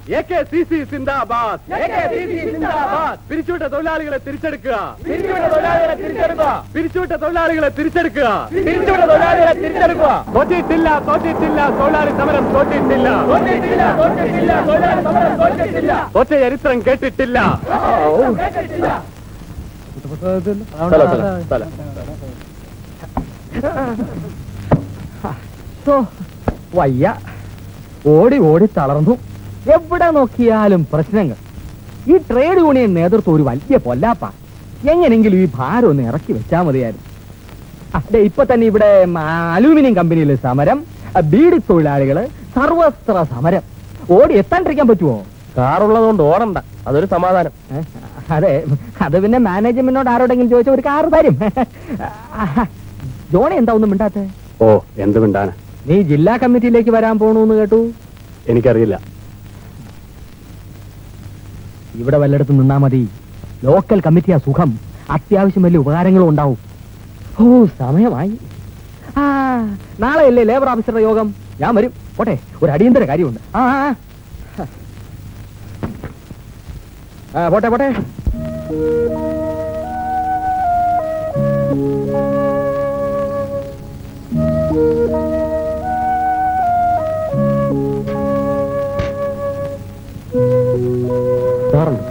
A K C C സിന്ദാബാദ് പിരിച്ചുവിട്ട തൊഴിലാളികളെ തിരിച്ചെടുക്കുക പിരിച്ചുവിട്ട തൊഴിലാളികളെ തിരിച്ചെടുക്കുക തോറ്റിട്ടില്ല തോറ്റിട്ടില്ല തൊഴിലാളി സമരം തോറ്റിട്ടില്ല തോറ്റ ചരിത്രം കേട്ടിട്ടില്ല വയ്യ ഓടി ഓടി തളർന്നു എവിടെ നോക്കിയാലും പ്രശ്നങ്ങൾ ഈ ട്രേഡ് യൂണിയൻ നേതൃത്വം ഒരു വലിയ പൊല്ലാപ്പ എങ്ങനെങ്കിലും ഈ ഭാരം ഒന്ന് ഇറക്കി വെച്ചാൽ മതിയായിരുന്നു ആ, ദേ ഇപ്പൊ തന്നെ ഇവിടെ ഉം, ആ, അലൂമിനിയം കമ്പനിയിലെ സമരം ആ, ബീഡി തൊഴിലാളികള് സർവസ്ത്ര സമരം ഓടി എത്താണ്ടിരിക്കാൻ പറ്റുമോ കാറുള്ളതുകൊണ്ട് ഓടണ്ട അതൊരു സമാധാനം ഏ? അതെ അത് പിന്നെ മാനേജ്മെന്റിനോട് ആരോടെങ്കിലും ചോദിച്ചാൽ ഒരു കാറ് തരും ജോണി എന്താ ഒന്നും മിണ്ടാത്തേ ഓ എന്ത് മിണ്ടാന നീ ജില്ലാ കമ്മിറ്റിയിലേക്ക് വരാൻ പോണൂന്ന് കേട്ടു എനിക്കറിയില്ല ഇവിടെ വല്ലയിടത്ത് നിന്നാ മതി ലോക്കൽ കമ്മിറ്റിയാ സുഖം അത്യാവശ്യം വലിയ ഉപകാരങ്ങളും ഉണ്ടാവും ഓ സമയമായി ആ നാളെ അല്ലേ ലേബർ ഓഫീസറുടെ യോഗം ഞാൻ വരും പോട്ടെ ഒരു അടിയന്തര കാര്യമുണ്ട് ആ ആ, ആ. ആ പോട്ടെ പോട്ടെ സാറുണ്ട്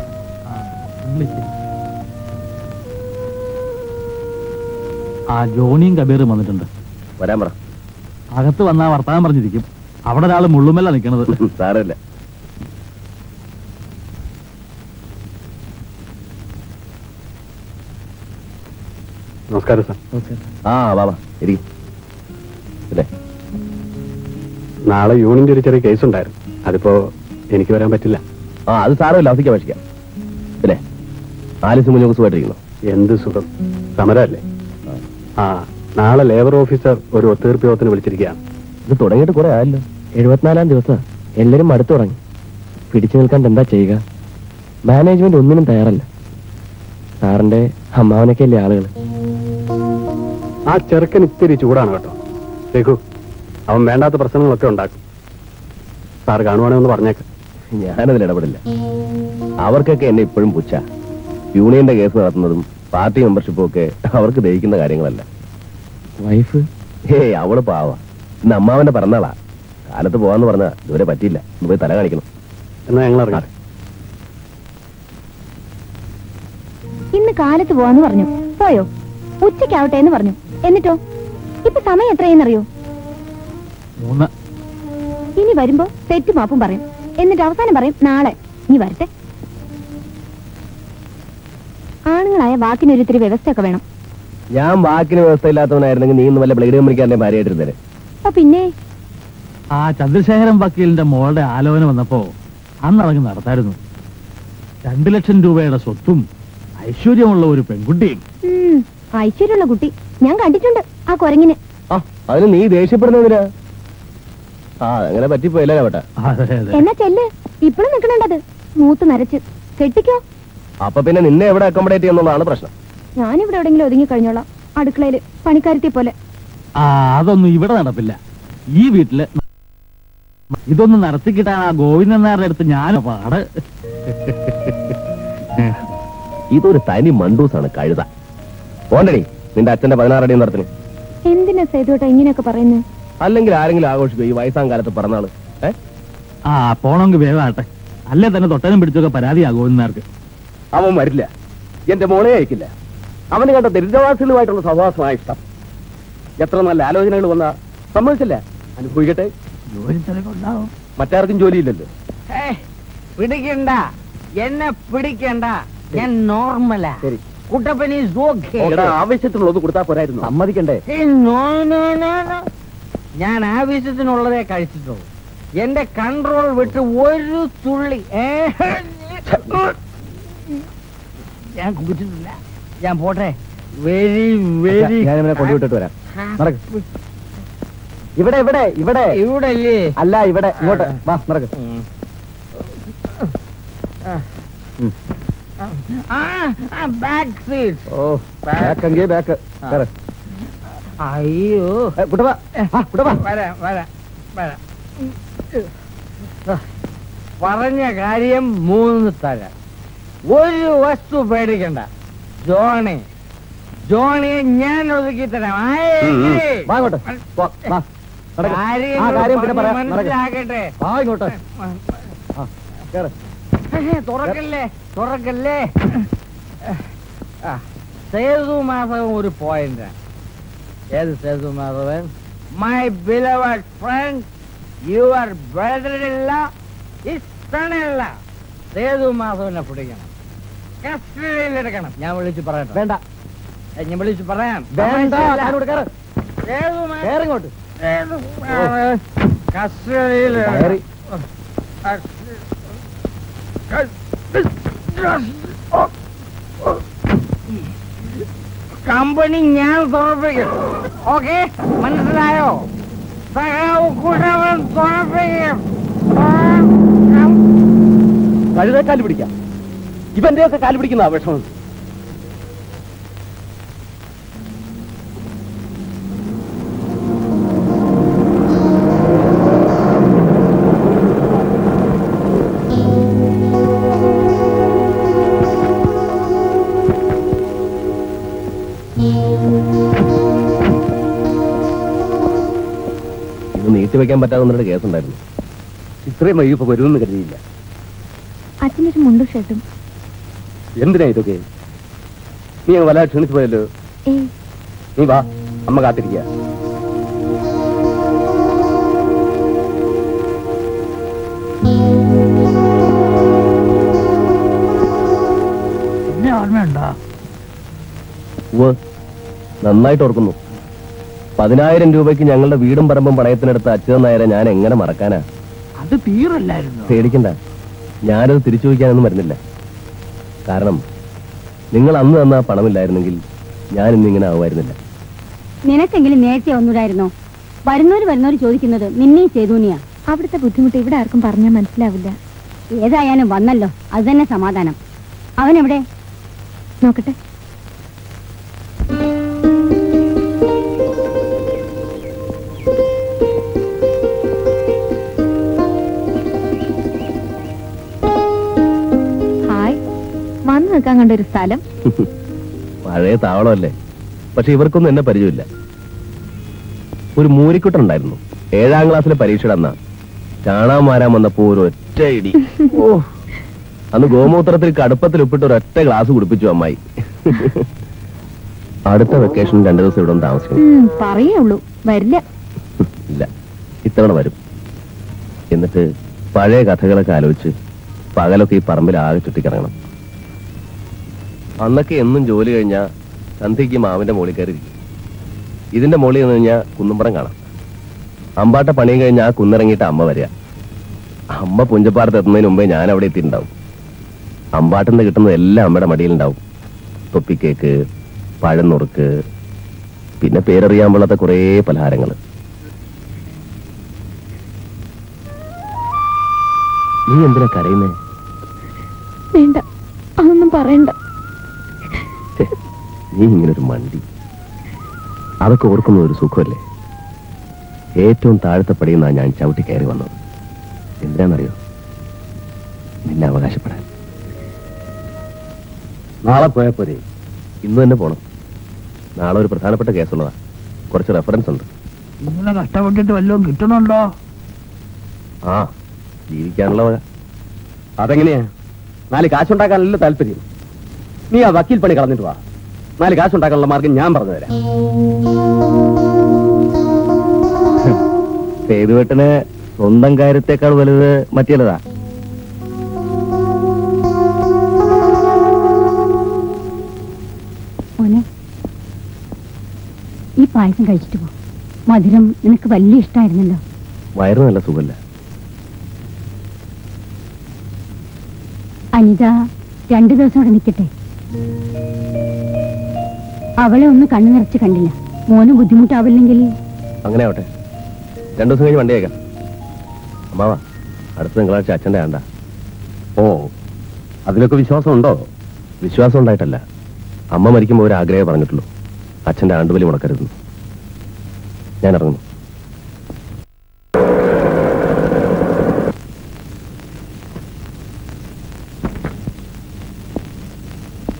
ആ ജോണിയും കബീറും വന്നിട്ടുണ്ട് വരാൻ പറ അകത്ത് വന്നാ വർത്താനം പറഞ്ഞിരിക്കും അവിടെ ഒരാൾ മുള്ളുമല്ല നിൽക്കണത് സാരമില്ല നമസ്കാരം സാർ ആ വാ ഇരിക്കും അല്ലേ നാളെ യൂണിയന്റെ ഒരു ചെറിയ കേസ് ഉണ്ടായിരുന്നു അതിപ്പോ എനിക്ക് വരാൻ പറ്റില്ല ആ അത് സാരമില്ല അവധിക്ക് അപേക്ഷിക്കാം പിന്നെ ആലിസ് മുന്നോട്ട് സുഖമായിട്ടിരിക്കുന്നു എന്ത് സുഖം സമരമല്ലേ ആ നാളെ ലേബർ ഓഫീസർ ഒരു ഒത്തീർപ്പ് യോഗത്തിന് വിളിച്ചിരിക്കുകയാണ് ഇത് തുടങ്ങിയിട്ട് കുറെ ആയല്ലോ എഴുപത്തിനാലാം ദിവസം എല്ലാരും അടുത്തു തുടങ്ങി പിടിച്ചു നിൽക്കാണ്ട് എന്താ ചെയ്യുക മാനേജ്മെന്റ് ഒന്നിനും തയ്യാറല്ല സാറിന്റെ അമ്മാവനൊക്കെ അല്ലേ ആളുകൾ ആ ചെറുക്കൻ ഇത്തിരി ചൂടാണ് കേട്ടോ രഘു അവൻ വേണ്ടാത്ത പ്രശ്നങ്ങളൊക്കെ ഉണ്ടാക്കും സാർ കാണുവാണെങ്കിൽ ഒന്ന് പറഞ്ഞേക്ക് ഞാനതിൽ ഇടപെടില്ല അവർക്കൊക്കെ എന്നെ ഇപ്പോഴും പുച്ഛ യൂണിയന്റെ കേസ് നടത്തുന്നതും പാർട്ടി മെമ്പർഷിപ്പും ഒക്കെ അവർക്ക് ദഹിക്കുന്ന കാര്യങ്ങളല്ല വൈഫ് ഏയ് അവള് പാവ ഇന്ന് അമ്മാവന്റെ പിറന്നാളാ കാലത്ത് പോവാന്ന് പറഞ്ഞാ ഇതുവരെ പറ്റിയില്ല ഒന്ന് പോയി തല കാണിക്കണം എന്നാ ഞങ്ങൾ ഇറങ്ങാം ഇന്ന് കാലത്ത് പോവാന്ന് പറഞ്ഞു പോയോ ഉച്ചയ്ക്കാവട്ടെ എന്ന് പറഞ്ഞു എന്നിട്ടോ ഇപ്പൊ സമയം എത്രയെന്നറിയോ മൂന്ന് ഇനി വരുമ്പോ തെറ്റും മാപ്പും പറയും എന്നിട്ട് അവസാനം പറയും നാളെ ഇനി വരട്ടെ ആണുങ്ങളായ വാക്കിനൊരു ഇത്തിരി വ്യവസ്ഥയൊക്കെ വേണം ഞാൻ വാക്കിന് വ്യവസ്ഥ ഇല്ലാത്തവനായിരുന്നെങ്കിൽ നീ ഇന്ന് വല്ല ബ്ലേഡ് കമ്പനിക്കാരന്റെ ഭാര്യയായിട്ടിരുന്നേ അപ്പൊ പിന്നെ ആ ചന്ദ്രശേഖരൻ വക്കീലിന്റെ മോളുടെ ആലോചന വന്നപ്പോ അന്ന് അതങ്ങ് നടത്തായിരുന്നു രണ്ടു ലക്ഷം രൂപയുടെ സ്വത്തും ഐശ്വര്യമുള്ള ഒരു പെൺകുട്ടിയും ഉം, ഐശ്വര്യമുള്ള കുട്ടി ഞാൻ കണ്ടിട്ടുണ്ട് ആ കുരങ്ങിന് ആ അതിന് നീ ദേഷ്യപ്പെടുന്നതിനാ ആ അങ്ങനെ പറ്റിപ്പോയില്ലേ വേട്ടാ അതെ അതെ എന്നാ ചെല്ല് ഇപ്പഴും നിക്കണുണ്ടത് മൂത്ത് നരച്ച് കെട്ടിക്കോ അപ്പൊ പിന്നെ നിന്നെ എവിടെ അക്കോമഡേറ്റ് ചെയ്യുന്നുള്ളതാണ് പ്രശ്നം ഞാനിവിടെ എവിടെങ്കിലും ഒതുങ്ങി കഴിഞ്ഞോളാം അടുക്കളയില് പണിക്കാരത്തി പോലെ ആ അതൊന്നും ഇവിടെ നടപ്പില്ല ഈ വീട്ടില് ഇതൊന്നും നടത്തി കിട്ടാൻ ആ ഗോവിന്ദൻ നായരുടെ അടുത്ത് ഞാൻ പാട് ഇതൊരു തനി മണ്ടൂസാണ് കഴുത പോണ്ടടി നിന്റെ അച്ഛന്റെ പതിനാറടി നടത്തിന് എന്തിനാ സേതുവേട്ടാ ഇങ്ങനെയൊക്കെ പറയുന്നത് അല്ലെങ്കിൽ ആരെങ്കിലും ആഘോഷിക്കും ഈ വയസ്സാം കാലത്ത് പിറന്നാള് ഏ ആ പോണമെങ്കിൽ വേഗമാട്ടെ അല്ലേ തന്നെ തൊട്ടനും പിടിച്ചൊക്കെ പരാതിയാ ഗോവിന്ദനാർക്ക് അവൻ വരില്ല എന്റെ മോളെ അയക്കില്ല അവന് കണ്ട ദരിദ്രവാസികളുമായിട്ടുള്ള സഹവാസമായ ഇഷ്ടം എത്ര നല്ല ആലോചനകൾ വന്ന സമ്മതിച്ചില്ല അനുഭവിക്കട്ടെ മറ്റാർക്കും ജോലിയില്ലല്ലോ പിടിക്കണ്ട എന്നെ പിടിക്കണ്ട ഞാൻ നോർമലാ ശരി. കുട്ടപ്പൻ ഈസ് ഓക്കേ എടാ, ആവശ്യത്തിനുള്ളത് കൊടുത്താൽ പോരായിരുന്നു സമ്മതിക്കണ്ടേ ഞാൻ ആവശ്യത്തിനുള്ളതേ കഴിച്ചിട്ടുള്ളൂ എന്റെ കൺട്രോൾ വിട്ട് ഒരു തുള്ളി ഏ? ഞാൻ കുടിച്ചിട്ടില്ല ഞാൻ പോട്ടെ വെരി വെരി ഞാൻ ഇവനെ കൊണ്ടുവിട്ടിട്ട് വരാം നടക്ക് ഇവിടെ ഇവിടെ ഇവിടെ ഇവിടെ അല്ലേ അല്ല ഇവിടെ ഇങ്ങോട്ട് വാ നടക്ക് ബാക്ക് സീറ്റ് ഓ ബാക്കെങ്കിൽ ബാക്ക് കേറ്. അയ്യോ ഏ, കുട്ടവാ ആ, കുട്ടവാ വരാം വരാം വരാം പറഞ്ഞ കാര്യം മൂന്ന് തരാം ഒരു വസ്തു പേടിക്കണ്ട ജോണി ജോണിയെ ഞാൻ ഒതുക്കി തരാം ആയേ. ഉം, ഉം. വാ ഇങ്ങോട്ട്. വാ, വാ. നടക്ക്. കാര്യങ്ങൾ ആ കാര്യം പിന്നെ പറയാം. പറഞ്ഞ് നടക്ക്. മനസ്സിലാക്കട്ടെ ആ ഇങ്ങോട്ട് ആ, കേറ്. തുറക്കല്ലേ തുറക്കല്ലേ ആ, സേതു മാധവൻ ഒരു പോയിന്റ് ഏത് Sethu Madhavan my beloved friend your brother ഇല്ല ഇഷ്ടനല്ല സേതു മാധവനെ പിടിക്കണം കസ്റ്റഡിയിൽ എടുക്കണം ഞാൻ വിളിച്ച് പറയട്ടെ വേണ്ട ഏ, ഞാൻ വിളിച്ച് പറയാം വേണ്ട തമാശയല്ല. ഞാനിവിടെ കേറ് സേതു മാധവൻ കേറ് ഇങ്ങോട്ട് സേതു മാധവൻ കസ്റ്റഡിയിൽ കയറി. കമ്പനി ഞാൻ തുറപ്പിക്കും ഓക്കെ മനസ്സിലായോ സഹാവ് കുട്ടവൻ തുറപ്പിക്കും കഴുതെ കാല് പിടിക്കാം ഇവന്റെയൊക്കെ കാല് പിടിക്കുന്ന വിഷമം ഇത് നീട്ടിവെക്കാൻ പറ്റാതെ ഒന്നൊരു കേസുണ്ടായിരുന്നു ഇത്രയും വൈകിപ്പോ വരുമെന്ന് കരുതിയില്ല അച്ഛനൊരു മുണ്ടും ഷർട്ടും എന്തിനാ ഇതൊക്കെ നീ അങ്ങ് വല്ലാതെ ക്ഷണിച്ചു പോയല്ലോ ഏയ് നീ വാ അമ്മ കാത്തിരിക്കുക എന്നെ ഓർമ്മയുണ്ടോ ഉവ്വ് നന്നായിട്ട് ഓർക്കുന്നു പതിനായിരം രൂപയ്ക്ക് ഞങ്ങളുടെ വീടും പറമ്പും പണയത്തിനെടുത്ത അച്യുതൻ നായരെ ഞാൻ എങ്ങനെ മറക്കാനാ അത് തീരല്ലായിരുന്നു പേടിക്കണ്ട ഞാനത് തിരിച്ചു വയ്ക്കാനൊന്നും വരുന്നില്ല കാരണം നിങ്ങൾ അന്ന് തന്ന ആ പണമില്ലായിരുന്നെങ്കിൽ ഞാൻ ഇന്നിങ്ങനെ ആവുമായിരുന്നില്ല നിനക്കെങ്കിലും നേരത്തെ ഒന്നുകൂടായിരുന്നോ വരുന്നവര് വരുന്നവര് ചോദിക്കുന്നത് നിന്നെയും ചെയ്തൂനിയാ അവിടുത്തെ ബുദ്ധിമുട്ട് ഇവിടെ ആർക്കും പറഞ്ഞാൽ മനസ്സിലാവില്ല ഏതായാലും വന്നല്ലോ അത് തന്നെ സമാധാനം അവനെവിടെ നോക്കട്ടെ ഹായ് വന്നു നിൽക്കാൻ കണ്ട ഒരു സ്ഥലം പഴയ താവളമല്ലേ പക്ഷെ ഇവർക്കൊന്നും എന്നെ പരിചയമില്ല ഒരു മൂരിക്കുട്ടുണ്ടായിരുന്നു ഏഴാം ക്ലാസ്സിലെ പരീക്ഷയുടെ അന്നാ ചാണാൻ മാരാൻ വന്നപ്പോ ഒരു ഒറ്റ ഇടി ഓ അന്ന് ഗോമൂത്രത്തിൽ കടുപ്പത്തിൽ ഉപ്പിട്ട് ഒരു ഒറ്റ ഗ്ലാസ് കുടിപ്പിച്ചു അമ്മായി അടുത്ത വെക്കേഷൻ രണ്ടു ദിവസം ഇവിടെ ഒന്ന് താമസിക്കണം ഉം, പറയേ ഉള്ളൂ വരില്ല ഇല്ല ഇത്തവണ വരും എന്നിട്ട് പഴയ കഥകളൊക്കെ ആലോചിച്ച് പകലൊക്കെ ഈ പറമ്പിൽ ആകെ ചുറ്റിക്കിറങ്ങണം അന്നൊക്കെ എന്നും ജോലി കഴിഞ്ഞാൽ സന്ധ്യയ്ക്ക് മാവിന്റെ മുകളിൽ കയറി ഇരിക്കും ഇതിന്റെ മുകളിൽ നിന്ന് കഴിഞ്ഞാൽ കുന്നുംപുറം കാണാം അമ്പാട്ട പണിയും കഴിഞ്ഞാൽ ആ കുന്നിറങ്ങിയിട്ട് അമ്മ വരിക അമ്മ പുഞ്ചപ്പാറത്ത് എത്തുന്നതിന് മുമ്പേ ഞാൻ അവിടെ എത്തിയിട്ടുണ്ടാവും അമ്പാട്ടിന്ന് കിട്ടുന്നത് എല്ലാം അമ്മയുടെ മടിയിലുണ്ടാവും തൊപ്പിക്കേക്ക് പഴം നുറുക്ക് പിന്നെ പേരറിയാൻ പാടാത്ത കുറേ പലഹാരങ്ങൾ നീ എന്തിനാ കരയുന്നേ വേണ്ട അതൊന്നും പറയണ്ട ഛെ, നീ ഇങ്ങനൊരു മണ്ടി അതൊക്കെ ഓർക്കുന്ന ഒരു സുഖമല്ലേ ഏറ്റവും താഴത്തെ പടിയുന്നാ ഞാൻ ചവിട്ടി കയറി വന്നത് എന്തിനാണെന്നറിയോ നിന്നെ അവകാശപ്പെടാൻ നാളെ പോയാ പോരെ ഇന്ന് തന്നെ പോണം നാളെ ഒരു പ്രധാനപ്പെട്ട കേസുള്ളതാ കുറച്ച് റെഫറൻസ് ഉണ്ട് ഇങ്ങനെ കഷ്ടപ്പെട്ടിട്ട് വല്ലതും കിട്ടുന്നുണ്ടോ ആ ജീവിക്കാനുള്ള വക അതെങ്ങനെയാ നാല് കാശുണ്ടാക്കാനല്ല താല്പര്യം നീ ആ വക്കീൽ പണി കളഞ്ഞിട്ട് വാ നാല് കാശുണ്ടാക്കാനുള്ള മാർഗം ഞാൻ പറഞ്ഞു തരാം സേതുവേട്ടന് സ്വന്തം കാര്യത്തെക്കാൾ വലുത് മറ്റേതാ മോനെ ഈ പായസം കഴിച്ചിട്ട് പോ മധുരം നിനക്ക് വലിയ ഇഷ്ടമായിരുന്നല്ലോ വയറ് നല്ല സുഖമല്ല അനിത രണ്ടു ദിവസം അവിടെ നിൽക്കട്ടെ അവളെ ഒന്ന് കണ്ണു നിറച്ച് കണ്ടില്ല മോന് ബുദ്ധിമുട്ടാവില്ലെങ്കിൽ അങ്ങനെ ആവട്ടെ രണ്ടു ദിവസം കഴിഞ്ഞ് വണ്ടി അയക്കാം അമ്മാവാ അടുത്ത തിങ്കളാഴ്ച അച്ഛൻ്റെ ആണ്ട ഓ അതിലൊക്കെ വിശ്വാസം ഉണ്ടോ വിശ്വാസം ഉണ്ടായിട്ടല്ല അമ്മ മരിക്കുമ്പോൾ ഒരു ആഗ്രഹം പറഞ്ഞിട്ടുള്ളൂ അച്ഛൻ്റെ ആണ്ടുബലി മുടക്കരുത് ഞാൻ ഇറങ്ങുന്നു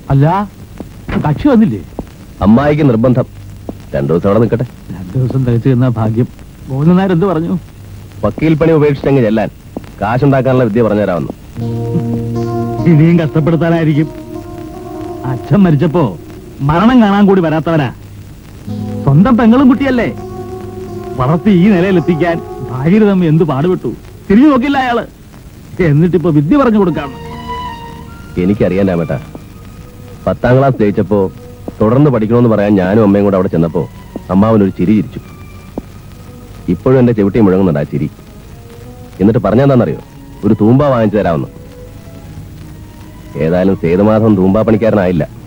അല്ല കക്ഷി വന്നില്ലേ അമ്മായിക്ക് നിർബന്ധം രണ്ടു ദിവസം അവിടെ നിൽക്കട്ടെ രണ്ടു ദിവസം തികച്ചു നിന്ന ഭാഗ്യം ഗോവിന്ദനായർ എന്ത് പറഞ്ഞു വക്കീൽ പണി ഉപേക്ഷിച്ചെങ്കിൽ ചെല്ലാൻ കാശുണ്ടാക്കാനുള്ള വിദ്യ പറഞ്ഞുതരാമെന്ന് ഇനിയും കഷ്ടപ്പെടുത്താനായിരിക്കും അച്ഛൻ മരിച്ചപ്പോ മരണം കാണാൻ കൂടി വരാത്തവനാ സ്വന്തം പെങ്ങളും കുട്ടിയല്ലേ വളർത്തി ഈ നിലയിലെത്തിക്കാൻ ഭാര്യ തമ്മിൽ എന്ത് പാടുപെട്ടു തിരിഞ്ഞു നോക്കില്ല അയാള് എന്നിട്ടിപ്പോ വിദ്യ പറഞ്ഞു കൊടുക്കാണ് എനിക്കറിയാൻ രാമേട്ടാ പത്താം ക്ലാസ് ജയിച്ചപ്പോ തുടർന്ന് പഠിക്കണമെന്ന് പറയാൻ ഞാനും അമ്മയും കൂടെ അവിടെ ചെന്നപ്പോ അമ്മാവൻ ഒരു ചിരി ചിരിച്ചു ഇപ്പോഴും എന്റെ ചെവിട്ടി മുഴങ്ങുന്നുണ്ട് ആ ചിരി എന്നിട്ട് പറഞ്ഞെന്താണെന്നറിയോ ഒരു തൂമ്പ വാങ്ങിച്ചു തരാമെന്ന് ഏതായാലും സേതുമാധവൻ തൂമ്പാ പണിക്കാരനായില്ല